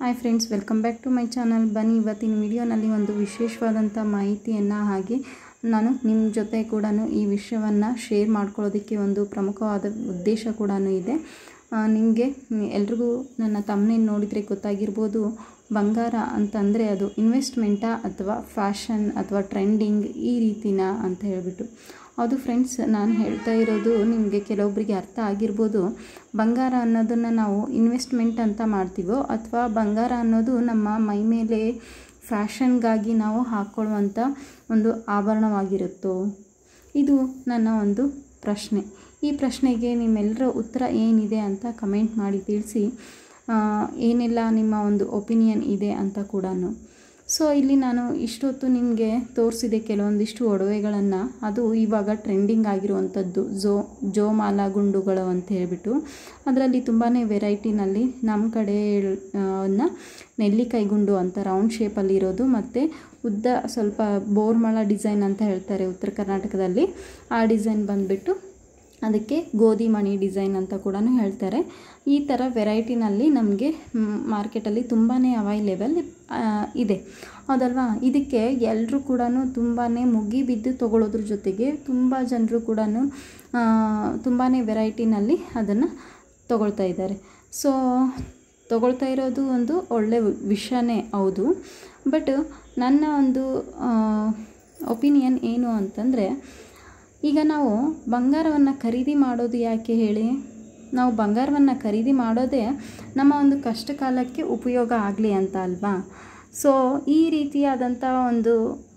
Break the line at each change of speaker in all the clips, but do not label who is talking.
hi friends welcome back to my channel ಬನ್ನಿ ಇವತ್ತಿನ ವಿಡಿಯೋನಲ್ಲಿ ಒಂದು ವಿಶೇಷವಾದಂಥ ಮಾಹಿತಿಯನ್ನು ಹಾಗೆ ನಾನು ನಿಮ್ಮ ಜೊತೆ ಕೂಡ ಈ ವಿಷಯವನ್ನು ಶೇರ್ ಮಾಡ್ಕೊಳ್ಳೋದಕ್ಕೆ ಒಂದು ಪ್ರಮುಖವಾದ ಉದ್ದೇಶ ಕೂಡ ಇದೆ ನಿಮಗೆ ಎಲ್ರಿಗೂ ನನ್ನ ತಮ್ಮನೇನು ನೋಡಿದರೆ ಗೊತ್ತಾಗಿರ್ಬೋದು ಬಂಗಾರ ಅಂತಂದರೆ ಅದು ಇನ್ವೆಸ್ಟ್ಮೆಂಟಾ ಅಥವಾ ಫ್ಯಾಷನ್ ಅಥವಾ ಟ್ರೆಂಡಿಂಗ್ ಈ ರೀತಿನ ಅಂತ ಹೇಳಿಬಿಟ್ಟು ಅದು ಫ್ರೆಂಡ್ಸ್ ನಾನು ಹೇಳ್ತಾ ಇರೋದು ನಿಮಗೆ ಕೆಲವೊಬ್ಬರಿಗೆ ಅರ್ಥ ಆಗಿರ್ಬೋದು ಬಂಗಾರ ಅನ್ನೋದನ್ನು ನಾವು ಇನ್ವೆಸ್ಟ್ಮೆಂಟ್ ಅಂತ ಮಾಡ್ತೀವೋ ಅಥವಾ ಬಂಗಾರ ಅನ್ನೋದು ನಮ್ಮ ಮೈ ಮೇಲೆ ಫ್ಯಾಷನ್ಗಾಗಿ ನಾವು ಹಾಕ್ಕೊಳ್ಳುವಂಥ ಒಂದು ಆಭರಣವಾಗಿರುತ್ತೋ ಇದು ನನ್ನ ಒಂದು ಪ್ರಶ್ನೆ ಈ ಪ್ರಶ್ನೆಗೆ ನಿಮ್ಮೆಲ್ಲರ ಉತ್ತರ ಏನಿದೆ ಅಂತ ಕಮೆಂಟ್ ಮಾಡಿ ತಿಳಿಸಿ ಏನೆಲ್ಲ ನಿಮ್ಮ ಒಂದು ಒಪಿನಿಯನ್ ಇದೆ ಅಂತ ಕೂಡ ಸೊ ಇಲ್ಲಿ ನಾನು ಇಷ್ಟೊತ್ತು ನಿಮಗೆ ತೋರಿಸಿದೆ ಕೆಲವೊಂದಿಷ್ಟು ಒಡವೆಗಳನ್ನು ಅದು ಇವಾಗ ಟ್ರೆಂಡಿಂಗ್ ಆಗಿರುವಂಥದ್ದು ಜೋ ಜೋಮಾಲ ಗುಂಡುಗಳು ಅಂತ ಹೇಳಿಬಿಟ್ಟು ಅದರಲ್ಲಿ ತುಂಬಾ ವೆರೈಟಿನಲ್ಲಿ ನಮ್ಮ ಕಡೆ ಅನ್ನ ನೆಲ್ಲಿಕಾಯಿ ಗುಂಡು ಅಂತ ರೌಂಡ್ ಶೇಪಲ್ಲಿ ಇರೋದು ಮತ್ತು ಉದ್ದ ಸ್ವಲ್ಪ ಬೋರ್ಮಳ ಡಿಸೈನ್ ಅಂತ ಹೇಳ್ತಾರೆ ಉತ್ತರ ಕರ್ನಾಟಕದಲ್ಲಿ ಆ ಡಿಸೈನ್ ಬಂದುಬಿಟ್ಟು ಅದಕ್ಕೆ ಗೋಧಿ ಮಣಿ ಡಿಸೈನ್ ಅಂತ ಕೂಡ ಹೇಳ್ತಾರೆ ಈ ಥರ ವೆರೈಟಿನಲ್ಲಿ ನಮಗೆ ಮಾರ್ಕೆಟಲ್ಲಿ ತುಂಬಾ ಅವೈಲೇಬಲ್ ಇದೆ ಹೌದಲ್ವಾ ಇದಕ್ಕೆ ಎಲ್ಲರೂ ಕೂಡ ತುಂಬಾ ಮುಗಿಬಿದ್ದು ತೊಗೊಳೋದ್ರ ಜೊತೆಗೆ ತುಂಬ ಜನರು ಕೂಡ ತುಂಬಾ ವೆರೈಟಿನಲ್ಲಿ ಅದನ್ನು ತೊಗೊಳ್ತಾ ಇದ್ದಾರೆ ಸೊ ತೊಗೊಳ್ತಾ ಇರೋದು ಒಂದು ಒಳ್ಳೆ ವಿಷಯನೇ ಹೌದು ಬಟ್ ನನ್ನ ಒಂದು ಒಪಿನಿಯನ್ ಏನು ಅಂತಂದರೆ ಈಗ ನಾವು ಬಂಗಾರವನ್ನು ಖರೀದಿ ಮಾಡೋದು ಯಾಕೆ ಹೇಳಿ ನಾವು ಬಂಗಾರವನ್ನು ಖರೀದಿ ಮಾಡೋದೇ ನಮ್ಮ ಒಂದು ಕಷ್ಟ ಕಾಲಕ್ಕೆ ಉಪಯೋಗ ಆಗಲಿ ಅಂತ ಅಲ್ವಾ ಸೊ ಈ ರೀತಿಯಾದಂಥ ಒಂದು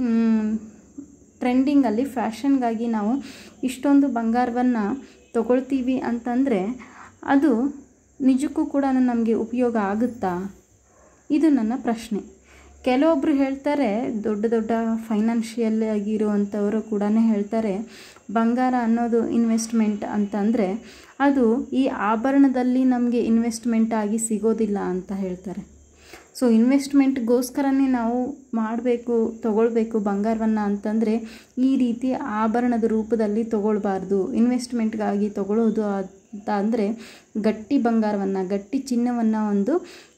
ಟ್ರೆಂಡಿಂಗಲ್ಲಿ ಫ್ಯಾಷನ್ಗಾಗಿ ನಾವು ಇಷ್ಟೊಂದು ಬಂಗಾರವನ್ನು ತಗೊಳ್ತೀವಿ ಅಂತಂದರೆ ಅದು ನಿಜಕ್ಕೂ ಕೂಡ ನಮಗೆ ಉಪಯೋಗ ಆಗುತ್ತಾ ಇದು ನನ್ನ ಪ್ರಶ್ನೆ ಕೆಲವೊಬ್ಬರು ಹೇಳ್ತಾರೆ ದೊಡ್ಡ ದೊಡ್ಡ ಫೈನಾನ್ಷಿಯಲ್ ಆಗಿರುವಂಥವರು ಕೂಡ ಹೇಳ್ತಾರೆ ಬಂಗಾರ ಅನ್ನೋದು ಇನ್ವೆಸ್ಟ್ಮೆಂಟ್ ಅಂತಂದರೆ ಅದು ಈ ಆಭರಣದಲ್ಲಿ ನಮಗೆ ಇನ್ವೆಸ್ಟ್ಮೆಂಟ್ ಆಗಿ ಸಿಗೋದಿಲ್ಲ ಅಂತ ಹೇಳ್ತಾರೆ ಸೊ ಇನ್ವೆಸ್ಟ್ಮೆಂಟ್ಗೋಸ್ಕರನೇ ನಾವು ಮಾಡಬೇಕು ತೊಗೊಳ್ಬೇಕು ಬಂಗಾರವನ್ನು ಅಂತಂದರೆ ಈ ರೀತಿ ಆಭರಣದ ರೂಪದಲ್ಲಿ ತೊಗೊಳ್ಬಾರ್ದು ಇನ್ವೆಸ್ಟ್ಮೆಂಟ್ಗಾಗಿ ತೊಗೊಳ್ಳೋದು ಅಂತ ಅಂದರೆ ಗಟ್ಟಿ ಬಂಗಾರವನ್ನು ಗಟ್ಟಿ ಚಿನ್ನವನ್ನು ಒಂದು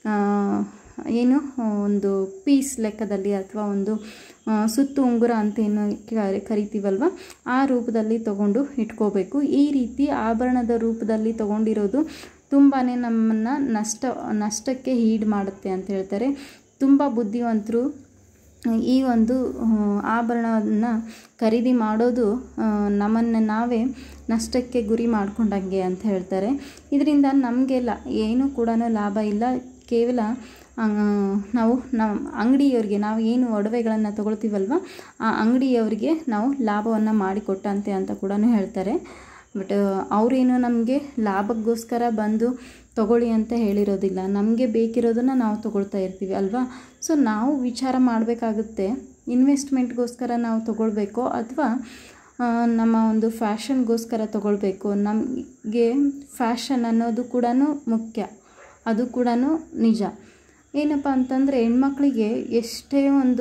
ಏನು ಒಂದು ಪೀಸ್ ಲೆಕ್ಕದಲ್ಲಿ ಅಥವಾ ಒಂದು ಸುತ್ತು ಉಂಗುರ ಅಂತ ಏನು ಕರಿತೀವಲ್ವ ಆ ರೂಪದಲ್ಲಿ ತಗೊಂಡು ಇಟ್ಕೋಬೇಕು ಈ ರೀತಿ ಆಭರಣದ ರೂಪದಲ್ಲಿ ತಗೊಂಡಿರೋದು ತುಂಬಾ ನಮ್ಮನ್ನು ನಷ್ಟ ನಷ್ಟಕ್ಕೆ ಈಡ್ ಮಾಡುತ್ತೆ ಅಂತ ಹೇಳ್ತಾರೆ ತುಂಬ ಬುದ್ಧಿವಂತರು ಈ ಒಂದು ಆಭರಣವನ್ನು ಖರೀದಿ ಮಾಡೋದು ನಮ್ಮನ್ನು ನಾವೇ ನಷ್ಟಕ್ಕೆ ಗುರಿ ಮಾಡ್ಕೊಂಡಂಗೆ ಅಂತ ಹೇಳ್ತಾರೆ ಇದರಿಂದ ನಮಗೆ ಲಾ ಏನೂ ಕೂಡ ಲಾಭ ಇಲ್ಲ ಕೇವಲ ನಾವು ನಮ್ಮ ಅಂಗಡಿಯವರಿಗೆ ನಾವು ಏನು ಒಡವೆಗಳನ್ನು ತೊಗೊಳ್ತೀವಲ್ವ ಆ ಅಂಗಡಿಯವರಿಗೆ ನಾವು ಲಾಭವನ್ನು ಮಾಡಿಕೊಟ್ಟಂತೆ ಅಂತ ಕೂಡ ಹೇಳ್ತಾರೆ ಬಟ್ ಅವರೇನು ನಮಗೆ ಲಾಭಕ್ಕೋಸ್ಕರ ಬಂದು ತಗೊಳ್ಳಿ ಅಂತ ಹೇಳಿರೋದಿಲ್ಲ ನಮಗೆ ಬೇಕಿರೋದನ್ನು ನಾವು ತೊಗೊಳ್ತಾ ಇರ್ತೀವಿ ಅಲ್ವಾ ಸೊ ನಾವು ವಿಚಾರ ಮಾಡಬೇಕಾಗುತ್ತೆ ಇನ್ವೆಸ್ಟ್ಮೆಂಟ್ಗೋಸ್ಕರ ನಾವು ತೊಗೊಳ್ಬೇಕೋ ಅಥವಾ ನಮ್ಮ ಒಂದು ಫ್ಯಾಷನ್ಗೋಸ್ಕರ ತೊಗೊಳ್ಬೇಕು ನಮಗೆ ಫ್ಯಾಷನ್ ಅನ್ನೋದು ಕೂಡ ಮುಖ್ಯ ಅದು ಕೂಡ ನಿಜ ಏನಪ್ಪ ಅಂತಂದರೆ ಹೆಣ್ಮಕ್ಳಿಗೆ ಎಷ್ಟೇ ಒಂದು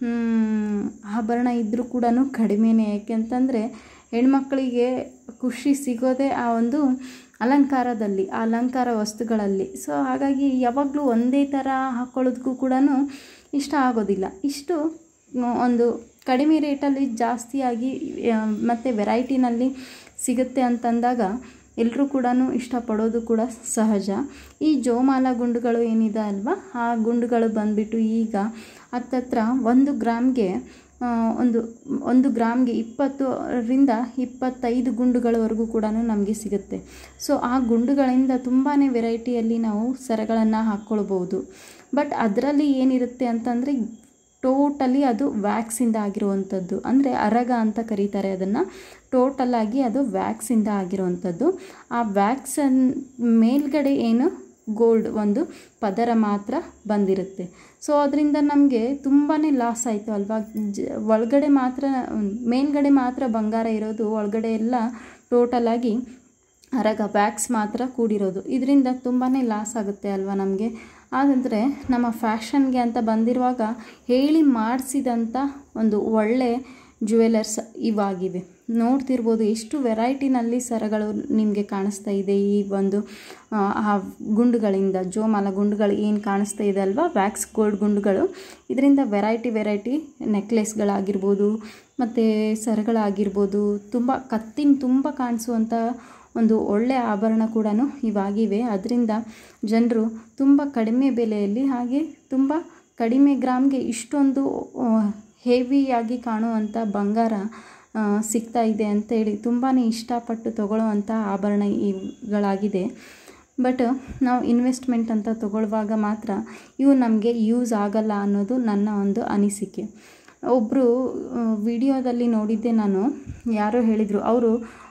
ಆಭರಣ ಇದ್ದರೂ ಕೂಡ ಕಡಿಮೆನೇ ಯಾಕೆಂತಂದರೆ ಹೆಣ್ಮಕ್ಳಿಗೆ ಖುಷಿ ಸಿಗೋದೇ ಆ ಒಂದು ಅಲಂಕಾರದಲ್ಲಿ ಆ ಅಲಂಕಾರ ವಸ್ತುಗಳಲ್ಲಿ ಸೊ ಹಾಗಾಗಿ ಯಾವಾಗಲೂ ಒಂದೇ ಥರ ಹಾಕ್ಕೊಳ್ಳೋದಕ್ಕೂ ಕೂಡ ಇಷ್ಟ ಆಗೋದಿಲ್ಲ ಇಷ್ಟು ಒಂದು ಕಡಿಮೆ ರೇಟಲ್ಲಿ ಜಾಸ್ತಿಯಾಗಿ ಮತ್ತು ವೆರೈಟಿನಲ್ಲಿ ಸಿಗುತ್ತೆ ಅಂತಂದಾಗ ಎಲ್ಲರೂ ಕೂಡ ಇಷ್ಟಪಡೋದು ಕೂಡ ಸಹಜ ಈ ಜೋಮಾಲ ಗುಂಡುಗಳು ಏನಿದೆ ಅಲ್ವಾ ಆ ಗುಂಡುಗಳು ಬಂದುಬಿಟ್ಟು ಈಗ ಹತ್ತತ್ರ ಒಂದು ಗ್ರಾಮ್ಗೆ ಒಂದು ಒಂದು ಗ್ರಾಮ್ಗೆ ಇಪ್ಪತ್ತರಿಂದ ಇಪ್ಪತ್ತೈದು ಗುಂಡುಗಳವರೆಗೂ ಕೂಡ ನಮಗೆ ಸಿಗುತ್ತೆ ಸೊ ಆ ಗುಂಡುಗಳಿಂದ ತುಂಬಾ ವೆರೈಟಿಯಲ್ಲಿ ನಾವು ಸರಗಳನ್ನು ಹಾಕ್ಕೊಳ್ಬೋದು ಬಟ್ ಅದರಲ್ಲಿ ಏನಿರುತ್ತೆ ಅಂತಂದರೆ ಟೋಟಲಿ ಅದು ವ್ಯಾಕ್ಸಿಂದ ಆಗಿರುವಂಥದ್ದು ಅಂದರೆ ಅರಗ ಅಂತ ಕರೀತಾರೆ ಅದನ್ನು ಟೋಟಲಾಗಿ ಅದು ವ್ಯಾಕ್ಸಿಂದ ಆಗಿರುವಂಥದ್ದು ಆ ವ್ಯಾಕ್ಸನ್ ಮೇಲ್ಗಡೆ ಏನು ಗೋಲ್ಡ್ ಒಂದು ಪದರ ಮಾತ್ರ ಬಂದಿರುತ್ತೆ ಸೊ ಅದರಿಂದ ನಮಗೆ ತುಂಬಾ ಲಾಸ್ ಆಯಿತು ಅಲ್ವಾ ಜ ಒಳಗಡೆ ಮಾತ್ರ ಮೇಲ್ಗಡೆ ಮಾತ್ರ ಬಂಗಾರ ಇರೋದು ಒಳಗಡೆ ಎಲ್ಲ ಟೋಟಲಾಗಿ ಅರಗ ವ್ಯಾಕ್ಸ್ ಮಾತ್ರ ಕೂಡಿರೋದು ಇದರಿಂದ ತುಂಬಾ ಲಾಸ್ ಆಗುತ್ತೆ ಅಲ್ವಾ ನಮಗೆ ಆದರೆ ನಮ್ಮ ಫ್ಯಾಷನ್ಗೆ ಅಂತ ಬಂದಿರುವಾಗ ಹೇಳಿ ಮಾಡಿಸಿದಂಥ ಒಂದು ಒಳ್ಳೆ ಜುವೆಲರ್ಸ್ ಇವಾಗಿವೆ ನೋಡ್ತಿರ್ಬೋದು ಎಷ್ಟು ವೆರೈಟಿನಲ್ಲಿ ಸರಗಳು ನಿಮಗೆ ಕಾಣಿಸ್ತಾ ಇದೆ ಈ ಒಂದು ಆ, ಆ ಗುಂಡುಗಳಿಂದ ಜೋಮಾಲ ಗುಂಡುಗಳು ಏನು ಕಾಣಿಸ್ತಾ ಇದೆ ಅಲ್ವಾ ವ್ಯಾಕ್ಸ್ ಗೋಲ್ಡ್ ಗುಂಡುಗಳು ಇದರಿಂದ ವೆರೈಟಿ ವೆರೈಟಿ ನೆಕ್ಲೆಸ್ಗಳಾಗಿರ್ಬೋದು ಮತ್ತು ಸರಗಳಾಗಿರ್ಬೋದು ತುಂಬ ಕತ್ತಿನ ತುಂಬ ಕಾಣಿಸುವಂಥ ಒಂದು ಒಳ್ಳೆಯ ಆಭರಣ ಕೂಡ ಇವಾಗಿವೆ ಅದರಿಂದ ಜನರು ತುಂಬ ಕಡಿಮೆ ಬೆಲೆಯಲ್ಲಿ ಹಾಗೆ ತುಂಬ ಕಡಿಮೆ ಗ್ರಾಮ್ಗೆ ಇಷ್ಟೊಂದು ಹೆವಿಯಾಗಿ ಕಾಣುವಂಥ ಬಂಗಾರ ಆ, ಸಿಗ್ತಾ ಇದೆ ಅಂತೇಳಿ ತುಂಬಾ ಇಷ್ಟಪಟ್ಟು ತಗೊಳ್ಳುವಂಥ ಆಭರಣ ಇವುಗಳಾಗಿದೆ ಬಟ್ ನಾವು ಇನ್ವೆಸ್ಟ್ಮೆಂಟ್ ಅಂತ ತಗೊಳ್ಳುವಾಗ ಮಾತ್ರ ಇವು ನಮಗೆ ಯೂಸ್ ಆಗಲ್ಲ ಅನ್ನೋದು ನನ್ನ ಒಂದು ಅನಿಸಿಕೆ ಒಬ್ಬರು ವಿಡಿಯೋದಲ್ಲಿ ನೋಡಿದ್ದೆ ನಾನು ಯಾರೋ ಹೇಳಿದರು ಅವರು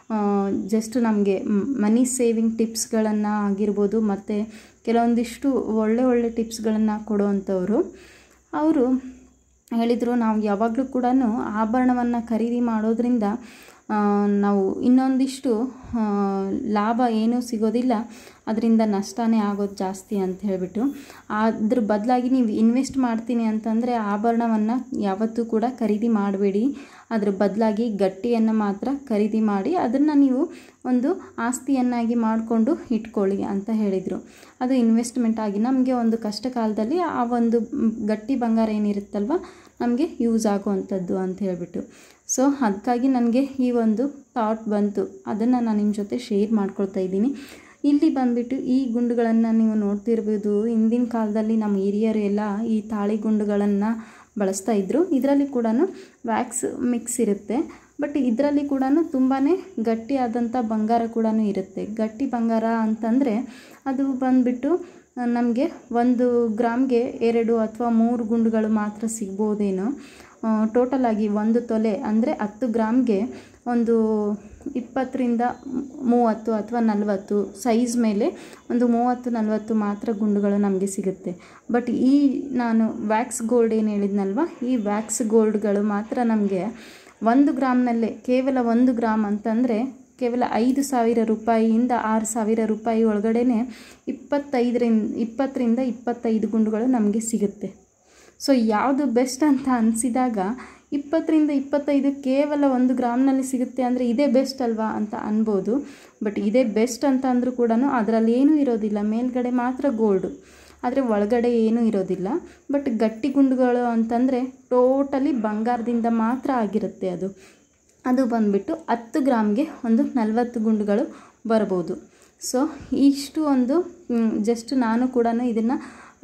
ಜಸ್ಟ್ ನಮಗೆ ಮನಿ ಸೇವಿಂಗ್ ಟಿಪ್ಸ್ಗಳನ್ನು ಆಗಿರ್ಬೋದು ಮತ್ತು ಕೆಲವೊಂದಿಷ್ಟು ಒಳ್ಳೆ ಒಳ್ಳೆ ಟಿಪ್ಸ್ಗಳನ್ನು ಕೊಡುವಂಥವ್ರು ಅವರು ಹೇಳಿದರು ನಾವು ಯಾವಾಗಲೂ ಕೂಡ ಆಭರಣವನ್ನು ಖರೀದಿ ಮಾಡೋದ್ರಿಂದ ಆ, ನಾವು ಇನ್ನೊಂದಿಷ್ಟು ಆ, ಲಾಭ ಏನೂ ಸಿಗೋದಿಲ್ಲ ಅದರಿಂದ ನಷ್ಟನೇ ಆಗೋದು ಜಾಸ್ತಿ ಅಂತ ಹೇಳಿಬಿಟ್ಟು ಅದ್ರ ಬದಲಾಗಿ ನೀವು ಇನ್ವೆಸ್ಟ್ ಮಾಡ್ತೀನಿ ಅಂತಂದರೆ ಆಭರಣವನ್ನು ಯಾವತ್ತೂ ಕೂಡ ಖರೀದಿ ಮಾಡಬೇಡಿ ಅದ್ರ ಬದಲಾಗಿ ಗಟ್ಟಿಯನ್ನು ಮಾತ್ರ ಖರೀದಿ ಮಾಡಿ ಅದನ್ನು ನೀವು ಒಂದು ಆಸ್ತಿಯನ್ನಾಗಿ ಮಾಡಿಕೊಂಡು ಇಟ್ಕೊಳ್ಳಿ ಅಂತ ಹೇಳಿದರು ಅದು ಇನ್ವೆಸ್ಟ್ಮೆಂಟ್ ಆಗಿ ನಮಗೆ ಒಂದು ಕಷ್ಟ ಕಾಲದಲ್ಲಿ ಆ ಒಂದು ಮ್, ಗಟ್ಟಿ ಬಂಗಾರ ಏನಿರುತ್ತಲ್ವ ನಮಗೆ ಯೂಸ್ ಆಗುವಂಥದ್ದು ಅಂತ ಹೇಳಿಬಿಟ್ಟು ಸೊ ಅದಕ್ಕಾಗಿ ನನಗೆ ಈ ಒಂದು ಥಾಟ್ ಬಂತು ಅದನ್ನು ನಾನು ನಿಮ್ಮ ಜೊತೆ ಶೇರ್ ಮಾಡ್ಕೊಳ್ತಾ ಇದ್ದೀನಿ ಇಲ್ಲಿ ಬಂದುಬಿಟ್ಟು ಈ ಗುಂಡುಗಳನ್ನು ನೀವು ನೋಡ್ತಿರ್ಬೋದು ಹಿಂದಿನ ಕಾಲದಲ್ಲಿ ನಮ್ಮ ಹಿರಿಯರು ಎಲ್ಲ ಈ ತಾಳಿ ಗುಂಡುಗಳನ್ನು ಬಳಸ್ತಾ ಇದ್ದರು ಇದರಲ್ಲಿ ಕೂಡ ವ್ಯಾಕ್ಸ್ ಮಿಕ್ಸ್ ಇರುತ್ತೆ ಬಟ್ ಇದರಲ್ಲಿ ಕೂಡ ತುಂಬಾ ಗಟ್ಟಿಯಾದಂಥ ಬಂಗಾರ ಕೂಡ ಇರುತ್ತೆ ಗಟ್ಟಿ ಬಂಗಾರ ಅಂತಂದರೆ ಅದು ಬಂದುಬಿಟ್ಟು ನಮಗೆ ಒಂದು ಗ್ರಾಮ್ಗೆ ಎರಡು ಅಥವಾ ಮೂರು ಗುಂಡುಗಳು ಮಾತ್ರ ಸಿಗ್ಬೋದೇನೋ ಟೋಟಲ್ ಆಗಿ ಒಂದು ತೊಲೆ ಅಂದರೆ ಹತ್ತು ಗ್ರಾಮ್ಗೆ ಒಂದು ಇಪ್ಪತ್ತರಿಂದ ಮೂವತ್ತು ಅಥವಾ ನಲವತ್ತು ಸೈಜ್ ಮೇಲೆ ಒಂದು ಮೂವತ್ತು ನಲವತ್ತು ಮಾತ್ರ ಗುಂಡುಗಳು ನಮಗೆ ಸಿಗುತ್ತೆ ಬಟ್ ಈ ನಾನು ವ್ಯಾಕ್ಸ್ ಗೋಲ್ಡ್ ಏನು ಹೇಳಿದ್ನಲ್ವ ಈ ವ್ಯಾಕ್ಸ್ ಗೋಲ್ಡ್ಗಳು ಮಾತ್ರ ನಮಗೆ ಒಂದು ಗ್ರಾಮ್ನಲ್ಲೇ ಕೇವಲ ಒಂದು ಗ್ರಾಮ್ ಅಂತಂದರೆ ಕೇವಲ ಐದು ಸಾವಿರ ರೂಪಾಯಿಯಿಂದ ಆರು ಸಾವಿರ ರೂಪಾಯಿ ಒಳಗಡೆನೆ ಇಪ್ಪತ್ತೈದರಿಂದ ಇಪ್ಪತ್ತರಿಂದ ಇಪ್ಪತ್ತೈದು ಗುಂಡುಗಳು ನಮಗೆ ಸಿಗುತ್ತೆ ಸೊ ಯಾವುದು ಬೆಸ್ಟ್ ಅಂತ ಅನಿಸಿದಾಗ ಇಪ್ಪತ್ತರಿಂದ ಇಪ್ಪತ್ತೈದು ಕೇವಲ ಒಂದು ಗ್ರಾಮ್ನಲ್ಲಿ ಸಿಗುತ್ತೆ ಅಂದರೆ ಇದೇ ಬೆಸ್ಟ್ ಅಲ್ವಾ ಅಂತ ಅನ್ಬೋದು ಬಟ್ ಇದೇ ಬೆಸ್ಟ್ ಅಂತ ಅಂದರೂ ಕೂಡ ಅದರಲ್ಲಿ ಏನೂ ಇರೋದಿಲ್ಲ ಮೇಲ್ಗಡೆ ಮಾತ್ರ ಗೋಲ್ಡು ಆದರೆ ಒಳಗಡೆ ಏನೂ ಇರೋದಿಲ್ಲ ಬಟ್ ಗಟ್ಟಿ ಗುಂಡುಗಳು ಅಂತಂದರೆ ಟೋಟಲಿ ಬಂಗಾರದಿಂದ ಮಾತ್ರ ಆಗಿರುತ್ತೆ ಅದು ಅದು ಬಂದುಬಿಟ್ಟು ಹತ್ತು ಗ್ರಾಮ್ಗೆ ಒಂದು ನಲವತ್ತು ಗುಂಡುಗಳು ಬರ್ಬೋದು ಸೊ ಇಷ್ಟು ಒಂದು ಜಸ್ಟ್ ನಾನು ಕೂಡ ಇದನ್ನು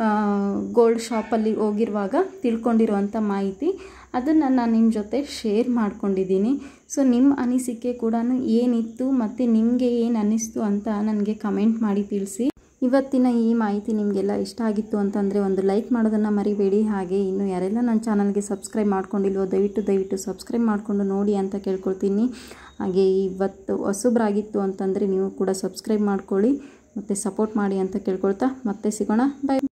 ಗೋಲ್ಡ್ ಶಾಪಲ್ಲಿ ಹೋಗಿರುವಾಗ ತಿಳ್ಕೊಂಡಿರುವಂಥ ಮಾಹಿತಿ ಅದನ್ನು ನಾನು ನಿಮ್ಮ ಜೊತೆ ಶೇರ್ ಮಾಡ್ಕೊಂಡಿದ್ದೀನಿ ಸೊ ನಿಮ್ಮ ಅನಿಸಿಕೆ ಕೂಡ ಏನಿತ್ತು ಮತ್ತು ನಿಮಗೆ ಏನು ಅನ್ನಿಸ್ತು ಅಂತ ನನಗೆ ಕಮೆಂಟ್ ಮಾಡಿ ತಿಳಿಸಿ ಇವತ್ತಿನ ಈ ಮಾಹಿತಿ ನಿಮಗೆಲ್ಲ ಇಷ್ಟ ಆಗಿತ್ತು ಅಂತಂದರೆ ಒಂದು ಲೈಕ್ ಮಾಡೋದನ್ನು ಮರಿಬೇಡಿ ಹಾಗೆ ಇನ್ನು ಯಾರೆಲ್ಲ ನನ್ನ ಚಾನಲ್ಗೆ ಸಬ್ಸ್ಕ್ರೈಬ್ ಮಾಡ್ಕೊಂಡಿಲ್ವೋ ದಯವಿಟ್ಟು ದಯವಿಟ್ಟು ಸಬ್ಸ್ಕ್ರೈಬ್ ಮಾಡಿಕೊಂಡು ನೋಡಿ ಅಂತ ಕೇಳ್ಕೊಳ್ತೀನಿ ಹಾಗೆ ಇವತ್ತು ಹೊಸಬ್ರಾಗಿತ್ತು ಅಂತಂದರೆ ನೀವು ಕೂಡ ಸಬ್ಸ್ಕ್ರೈಬ್ ಮಾಡ್ಕೊಳ್ಳಿ ಮತ್ತು ಸಪೋರ್ಟ್ ಮಾಡಿ ಅಂತ ಕೇಳ್ಕೊಳ್ತಾ ಮತ್ತೆ ಸಿಗೋಣ ಬಾಯ್